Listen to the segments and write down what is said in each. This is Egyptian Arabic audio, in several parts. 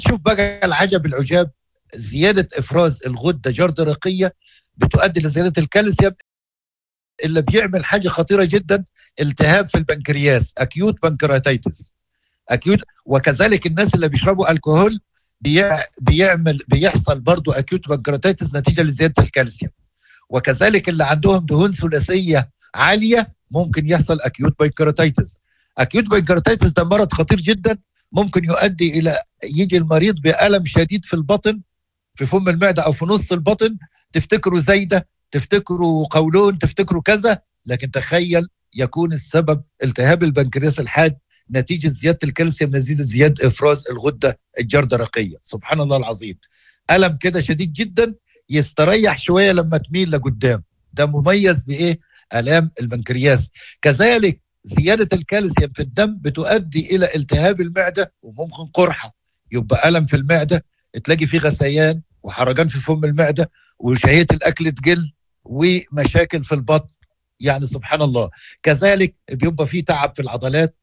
شوف بقى العجب العجاب زياده افراز الغده جردرقيه بتؤدي لزياده الكالسيوم اللي بيعمل حاجه خطيره جدا التهاب في البنكرياس اكيوت بنكرياتيتس اكيوت وكذلك الناس اللي بيشربوا الكحول بيعمل بيحصل برضو اكيوت بنكرياتيتس نتيجه لزياده الكالسيوم وكذلك اللي عندهم دهون ثلاثيه عاليه ممكن يحصل اكيوت بنكرياتيتس اكيوت بنكرياتيتس ده مرض خطير جدا ممكن يؤدي الى يجي المريض بالم شديد في البطن في فم المعده او في نص البطن تفتكروا زايده تفتكروا قولون تفتكروا كذا لكن تخيل يكون السبب التهاب البنكرياس الحاد نتيجه زياده الكالسيوم نتيجه زياده افراز الغده الجردرقيه سبحان الله العظيم الم كده شديد جدا يستريح شويه لما تميل لقدام ده مميز بايه الام البنكرياس كذلك زياده الكالسيوم في الدم بتؤدي الى التهاب المعده وممكن قرحه يبقى الم في المعده تلاقي فيه غثيان وحرجان في فم المعده وشهيه الاكل تقل ومشاكل في البطن يعني سبحان الله كذلك بيبقى فيه تعب في العضلات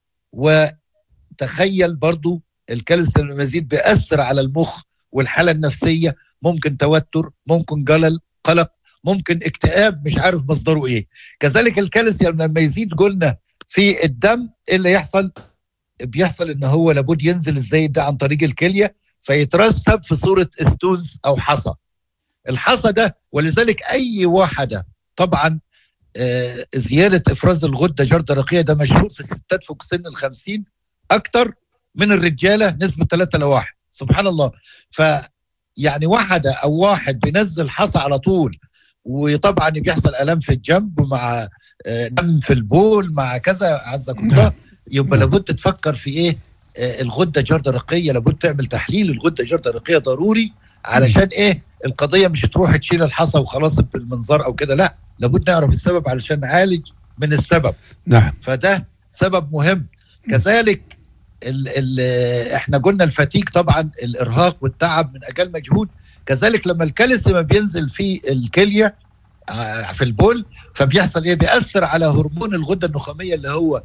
وتخيل برضو الكالسيوم المزيد بيأثر على المخ والحالة النفسية ممكن توتر ممكن جلل قلق ممكن اكتئاب مش عارف مصدره ايه كذلك الكالسيوم لما يزيد قلنا في الدم ايه اللي يحصل بيحصل ان هو لابد ينزل الزايد ده عن طريق الكليه فيترسب في صوره استونز او حصى الحصى ده ولذلك اي واحده طبعا آه، زياده افراز الغده جردرقيه ده مشهور في الستات فوق سن ال 50 اكتر من الرجاله نسبه 3 ل 1 سبحان الله ف يعني واحده او واحد بينزل حصى على طول وطبعا بيحصل الام في الجنب مع آه، دم في البول مع كذا عزكم الله نعم. يبقى نعم. لابد تفكر في ايه آه، الغده جردرقيه لابد تعمل تحليل الغده جردرقيه ضروري علشان ايه القضيه مش تروح تشيل الحصى وخلاص بالمنظار او كده لا لابد نعرف السبب علشان نعالج من السبب نعم فده سبب مهم كذلك ال ال احنا قلنا الفتيك طبعا الارهاق والتعب من اجل مجهود كذلك لما الكالسيوم بينزل في الكليه آه، في البول فبيحصل ايه بيأثر على هرمون الغده النخاميه اللي هو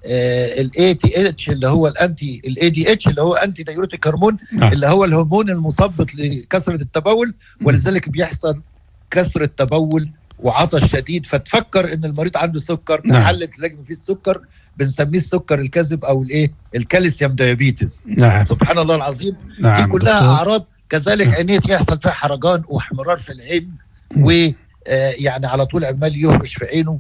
الاي تي اتش اللي هو الانتي الاي دي اتش اللي هو انتي دايوريتيك هرمون نعم. اللي هو الهرمون المثبط لكثره التبول ولذلك بيحصل كثره تبول وعطش شديد فتفكر ان المريض عنده سكر نعم. تحلل تلاقي فيه السكر بنسميه السكر الكذب او الايه الكالسيوم دايابيتس نعم. سبحان الله العظيم نعم. دي كلها دكتور. اعراض كذلك نعم. عينيه يحصل فيها حرجان واحمرار في العين ويعني على طول عمال يهرش في عينه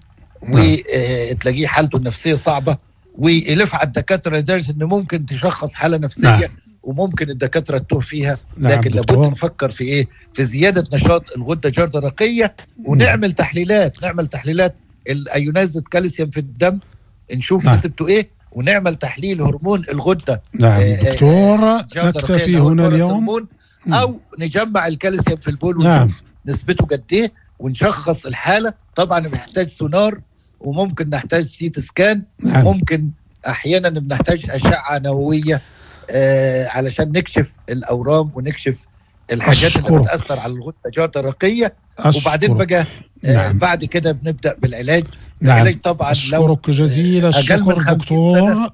وتلاقيه حالته النفسيه صعبه ويلف على الدكاتره لدرجه انه ممكن تشخص حاله نفسيه نعم. وممكن الدكاتره تتوه فيها نعم لكن لابد نفكر في ايه في زياده نشاط الغده الجردرقيه ونعمل نعم. تحليلات نعمل تحليلات الايونايزد كالسيوم في الدم نشوف نعم. نسبته ايه ونعمل تحليل هرمون الغده نعم آه, آه، دكتور نكتفي هنا اليوم او نجمع الكالسيوم في البول ونشوف نعم. نسبته قد ايه ونشخص الحاله طبعا بنحتاج سونار وممكن نحتاج سيت سكان نعم. ممكن احيانا بنحتاج اشعه نوويه آه علشان نكشف الاورام ونكشف الحاجات أشكرك. اللي بتاثر على الغده الدرقيه وبعدين بقى آه نعم. بعد كده بنبدا بالعلاج نعم. العلاج طبعا أشكرك جزيل الشكر دكتور سنة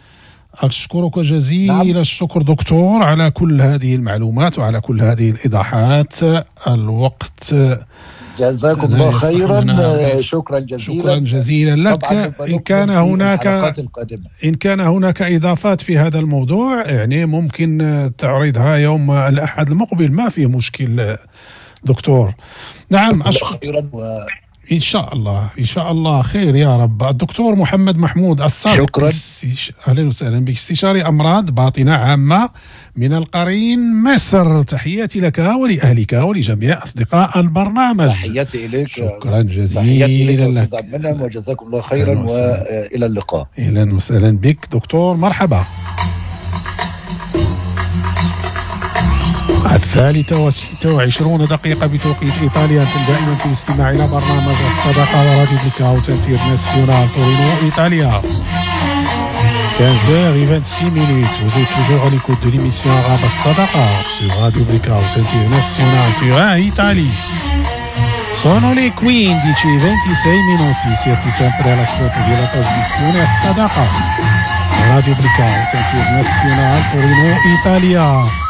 أشكرك جزيل نعم. الشكر دكتور على كل هذه المعلومات وعلى كل هذه الإيضاحات الوقت جزاكم الله خيرا شكرا جزيلا شكرا جزيلا لك إن كان هناك إن كان هناك إضافات في هذا الموضوع يعني ممكن تعرضها يوم الأحد المقبل ما في مشكل دكتور نعم خيرا و... ان شاء الله ان شاء الله خير يا رب الدكتور محمد محمود الصادق شكرا اهلا وسهلا بك استشاري امراض باطنه عامه من القرين مصر تحياتي لك ولاهلك ولجميع اصدقاء البرنامج تحياتي اليك شكرا جزيلا لك استاذ منهم وجزاكم الله خيرا والى اللقاء اهلا وسهلا بك دكتور مرحبا الثالثة وستة وعشرون دقيقة بتوقيت إيطاليا أنتم دائما في الاستماع إلى برنامج الصدقة وراديو بليكاوت انترناسيونال تورينو إيطاليا 15h26 minutes. Vous êtes toujours à l'écoute de l'émission Arabe Sadaqa sur Radio Blackout International Turin, Italie. Sono le 15 26 minuti, siete sempre all'ascolto della trasmissione Sadaqa. Radio Blackout International Torino, Italia.